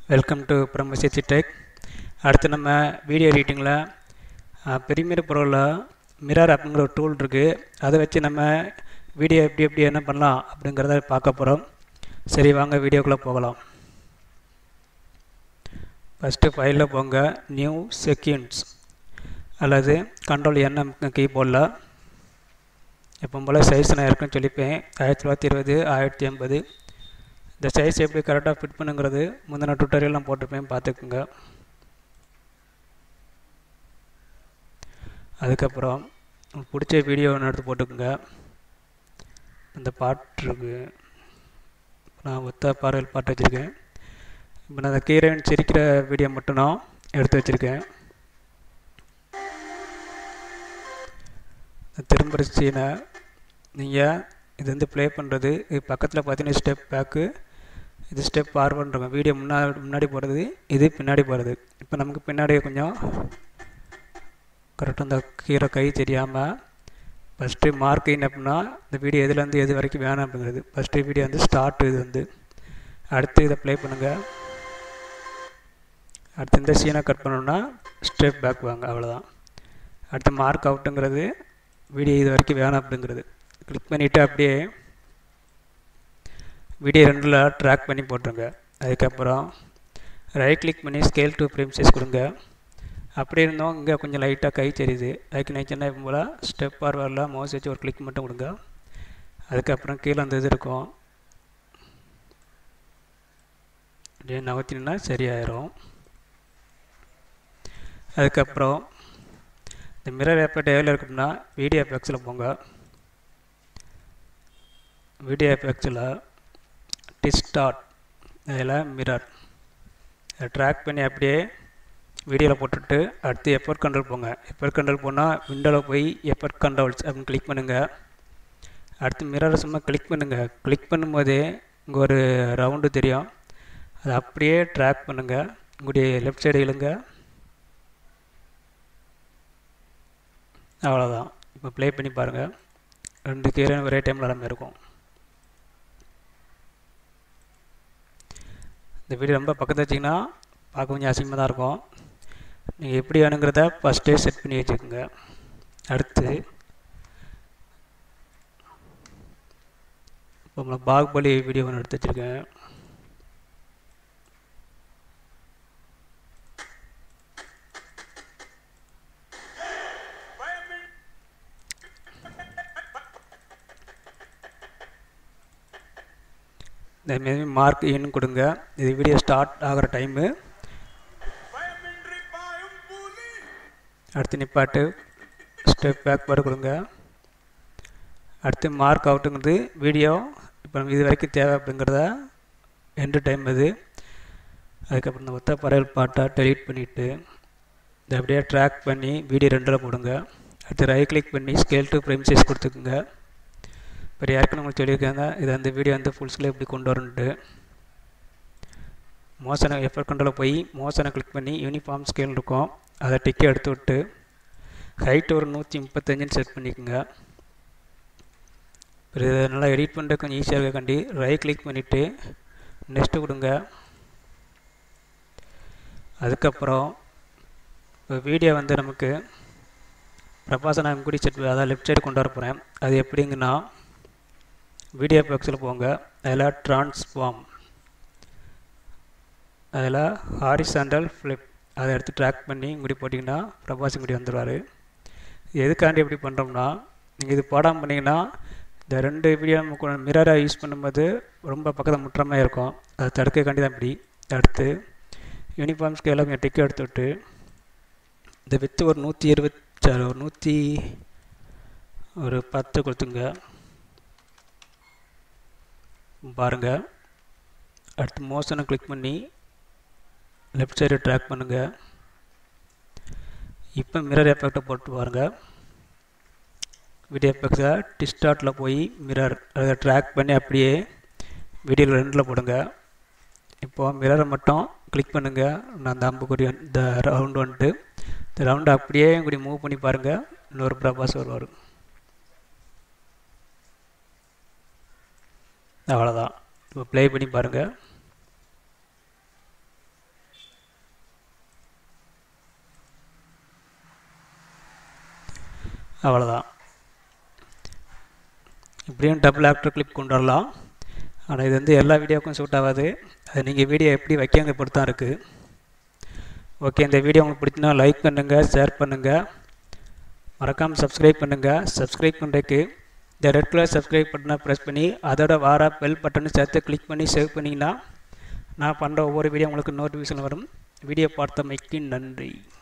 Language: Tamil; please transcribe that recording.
வெல்கம் டு பிரம்மசித்தி டெக் அடுத்து நம்ம வீடியோ எடிட்டிங்கில் பெரிமியர் ப்ரோவில் மிரர் அப்படிங்கிற ஒரு டூல் இருக்குது அதை வச்சு நம்ம வீடியோ எப்படி எப்படி என்ன பண்ணலாம் அப்படிங்கிறத பார்க்க போகிறோம் சரி வாங்க வீடியோக்குள்ளே போகலாம் ஃபஸ்ட்டு ஃபைலில் போங்க நியூ செகண்ட்ஸ் அல்லது கண்ட்ரோல் என் கீபோர்டில் எப்போ போல் சைஸ் நான் இருக்குன்னு சொல்லிப்பேன் ஆயிரத்தி தொள்ளாயிரத்தி இருபது ஆயிரத்தி எண்பது இந்த சைஸ் எப்படி கரெக்டாக ஃபிட் பண்ணுங்கிறது முந்தின டுட்டோரியல் நான் போட்டிருப்பேன் பார்த்துக்குங்க அதுக்கப்புறம் உங்களுக்கு பிடிச்ச வீடியோ ஒன்று எடுத்து போட்டுக்குங்க இந்த பாட்டு இருக்கு நான் ஒத்த பார்வையில் பாட்டு வச்சுருக்கேன் இப்போ நான் அந்த கீரைன்னு சிரிக்கிற வீடியோ மட்டும் நான் எடுத்து வச்சுருக்கேன் திரும்ப சீனை நீங்கள் இது வந்து ப்ளே பண்ணுறது இது பக்கத்தில் பார்த்தீங்கன்னா ஸ்டெப் பேக்கு இது ஸ்டெப் ஃபார்வர்டுருக்கும் வீடியோ முன்னாடி முன்னாடி போகிறது இது பின்னாடி போகிறது இப்போ நமக்கு பின்னாடி கொஞ்சம் கரெக்டாக இந்த கீரை கை தெரியாமல் ஃபஸ்ட்டு மார்க் என்ன அப்படின்னா இந்த வீடியோ எதுலேருந்து எது வரைக்கும் வேணும் அப்படிங்கிறது ஃபஸ்ட்டு வீடியோ வந்து ஸ்டார்ட் இது வந்து அடுத்து இதை ப்ளே பண்ணுங்கள் அடுத்து இந்த சீனை கட் பண்ணோன்னா ஸ்டெப் பேக் வாங்க அவ்வளோதான் அடுத்து மார்க் அவுட்டுங்கிறது வீடியோ இது வரைக்கும் வேணும் அப்படிங்கிறது கிளிக் பண்ணிவிட்டு அப்படியே வீடியோ ரெண்டில் ட்ராக் பண்ணி போட்டுருங்க அதுக்கப்புறம் ரைட் கிளிக் பண்ணி ஸ்கேல் டூ ஃப்ரேம் சைஸ் கொடுங்க அப்படி இருந்தோம் இங்கே கொஞ்சம் லைட்டாக கை தெரியுது அதுக்கு நினச்சேன்னா இப்போ போல் ஸ்டெப் வரல மவுஸ் வச்சு ஒரு கிளிக் மட்டும் கொடுங்க அதுக்கப்புறம் கீழே அந்த இது இருக்கும் அப்படியே நகர்த்தினா சரியாயிரும் அதுக்கப்புறம் இந்த மிரர் எஃபெக்ட் எவ்வளோ இருக்குன்னா வீடியோ எஃபெக்ட்ஸில் போங்க வீடியோ எஃபெக்ட்ஸில் டிஸ்டார்ட் அதில் மிரர் அதை ட்ராக் பண்ணி அப்படியே வீடியோவில் போட்டுட்டு அடுத்து எஃபர்ட் கண்ட்ரோல் போங்க எஃபர்ட் கண்ட்ரோல் போனால் விண்டோவில் போய் எஃபர்ட் கண்ட்ரோல்ஸ் அப்படின்னு கிளிக் பண்ணுங்கள் அடுத்து மிரரை சும்மா கிளிக் பண்ணுங்கள் கிளிக் பண்ணும்போதே இங்கே ஒரு ரவுண்டு தெரியும் அதை அப்படியே ட்ராக் பண்ணுங்கள் உங்களுடைய லெஃப்ட் சைடு இழுங்க அவ்வளோதான் இப்போ ப்ளே பண்ணி பாருங்கள் ரெண்டு கீரை ஒரே டைமில் எல்லாமே இருக்கும் இந்த வீடியோ ரொம்ப பக்கத்தில் வச்சிங்கன்னா பார்க்க கொஞ்சம் அசிங்கமாக தான் இருக்கும் நீங்கள் எப்படி வேணுங்கிறத ஃபஸ்ட்டே செட் பண்ணி வச்சுக்கோங்க அடுத்து இப்போ உங்களை பாகுபலி வீடியோ ஒன்று எடுத்து வச்சுருக்கேன் இதேமாரி மார்க் இன்னு கொடுங்க இது வீடியோ ஸ்டார்ட் ஆகிற டைமு அடுத்து நிப்பாட்டு ஸ்டெப் பேக்வேர்டு கொடுங்க அடுத்து மார்க் அவுட்டுங்கிறது வீடியோ இப்போ இது வரைக்கும் தேவை அப்படிங்கிறத எண்டு டைம் இது அதுக்கப்புறம் இந்த ஒத்த பறவைகள் பாட்டை டெலீட் பண்ணிவிட்டு இதை அப்படியே ட்ராக் பண்ணி வீடியோ ரெண்டில் போடுங்க அடுத்து ரைட் கிளிக் பண்ணி ஸ்கேல் டு ஃப்ரேம் சைஸ் கொடுத்துக்குங்க இப்போ ஏற்கனவே உங்களுக்கு சொல்லியிருக்காங்க இது அந்த வீடியோ வந்து ஃபுல் ஸ்கில் எப்படி கொண்டு வரணுன்ட்டு மோசனை எஃபர்ட் கண்ட்ரோலில் போய் மோசனை கிளிக் பண்ணி யூனிஃபார்ம் ஸ்கேல் இருக்கும் அதை டிக்கை எடுத்து விட்டு ஹைட் ஒரு நூற்றி முப்பத்தஞ்சுன்னு செட் பண்ணிக்கோங்க இப்போ இதை நல்லா எடிட் பண்ணுறது கொஞ்சம் ஈஸியாக இருக்கக்காண்டி ரைட் கிளிக் பண்ணிவிட்டு நெக்ஸ்ட்டு கொடுங்க அதுக்கப்புறம் இப்போ வீடியோ வந்து நமக்கு பிரபாசனா எம்குடி செட் அதான் லெஃப்ட் சைடு கொண்டு வர போகிறேன் அது எப்படிங்கன்னா வீடியோ பாக்ஸில் போங்க அதில் ட்ரான்ஸ்ஃபார்ம் அதில் ஹாரிசாண்டல் ஃப்ளிப் அதை எடுத்து ட்ராக் பண்ணி இங்குடி போட்டிங்கன்னா பிரபாஸ் இங்குடி வந்துடுவார் எதுக்காண்டி எப்படி பண்ணுறோம்னா நீங்கள் இது போடாமல் பண்ணிங்கன்னா இந்த ரெண்டு வீடியோ மிரரை யூஸ் பண்ணும்போது ரொம்ப பக்கத்தில் முற்றமாக இருக்கும் அதை தடுக்கக்காண்டி தான் இப்படி அடுத்து யூனிஃபார்ம் ஸ்கேலில் கொஞ்சம் டிக்கெட் எடுத்து விட்டு இந்த வித்து ஒரு நூற்றி இருபத்தி ஒரு நூற்றி ஒரு பத்து கொடுத்துங்க பாருங்கள் அடுத்து மோஷனை கிளிக் பண்ணி லெஃப்ட் சைடு ட்ராக் பண்ணுங்கள் இப்போ மிரர் எஃபெக்டை போட்டு பாருங்கள் வீடியோ எஃபெக்ட்ஸை டிஸ்டார்ட்டில் போய் மிரர் அதை ட்ராக் பண்ணி அப்படியே வீடியோ ரெண்டில் போடுங்க இப்போது மிரரை மட்டும் கிளிக் பண்ணுங்கள் நான் அந்த அம்புக்குடி இந்த ரவுண்டு வந்துட்டு இந்த ரவுண்டை அப்படியே இப்படி மூவ் பண்ணி பாருங்கள் இன்னொரு பிரபாஸ் வருவார் அவ்வளோதான் இப்போ ப்ளே பண்ணி பாருங்கள் அவ்வளோதான் இப்படியும் டபுள் ஆக்டர் கிளிப் கொண்டு வரலாம் ஆனால் இது வந்து எல்லா வீடியோவுக்கும் சூட் ஆகாது அது நீங்கள் வீடியோ எப்படி வைக்கங்க பொறுத்து தான் இருக்குது ஓகே இந்த வீடியோ உங்களுக்கு பிடிச்சினா லைக் பண்ணுங்கள் ஷேர் பண்ணுங்கள் மறக்காமல் சப்ஸ்கிரைப் பண்ணுங்கள் சப்ஸ்கிரைப் பண்ணுறதுக்கு இந்த ரெட் கலர் சப்ஸ்கிரைப் பட்டனை ப்ரெஸ் பண்ணி அதோட வார பெல் பட்டனை சேர்த்து கிளிக் பண்ணி சேவ் பண்ணிங்கன்னா நான் பண்ணுற ஒவ்வொரு வீடியோ உங்களுக்கு நோட்டிஃபிகேஷன் வரும் வீடியோ பார்த்தமைக்கு நன்றி